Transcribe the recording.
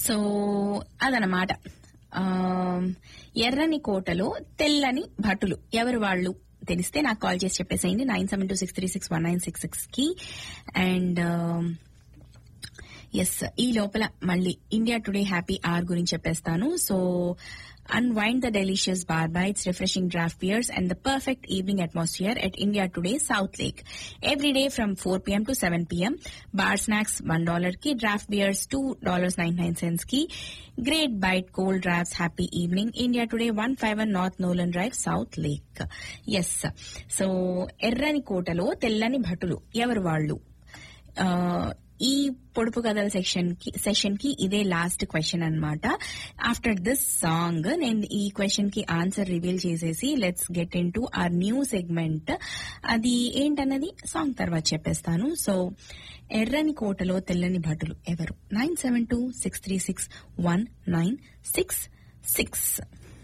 so అదనమాట ఆ, ఎర్రని కోటలో తెల్లని భటులు ఎవరు వాళ్ళు తెలిస్తే నాకు కాల్ చేసి చెప్పేసేయండి nine seven two six three six one nine six six కి అండ్ ఎస్ ఈ లోపల మళ్ళీ ఇండియా టుడే హ్యాపీ ఆర్ గురించి చెప్పేస్తాను so unwind the delicious bar bites refreshing draft beers and the perfect evening atmosphere at India Today South Lake every day from four PM to seven PM bar snacks one dollar కి draft beers two dollars nine nine cents కి great bite cold drafts happy evening India Today one five one North Nolan Drive South Lake yes so ఎర్రని కోటలో తెల్లని భటులు ఎవరు వాళ్ళు ఆ, ఈ పొడుపు కథల సెక్షన్ కి సెషన్ కి ఇదే లాస్ట్ క్వశ్చన్ అన్నమాట ఆఫ్టర్ దిస్ సాంగ్ నేను ఈ క్వశ్చన్ కి ఆన్సర్ రివీల్ చేసేసి let's get into our new segment అది ఏంటన్నది సాంగ్ తర్వాత చెప్పేస్తాను సో ఎర్రని కోటలో తెల్లని భటులు ఎవరు nine seven two six three six one nine six six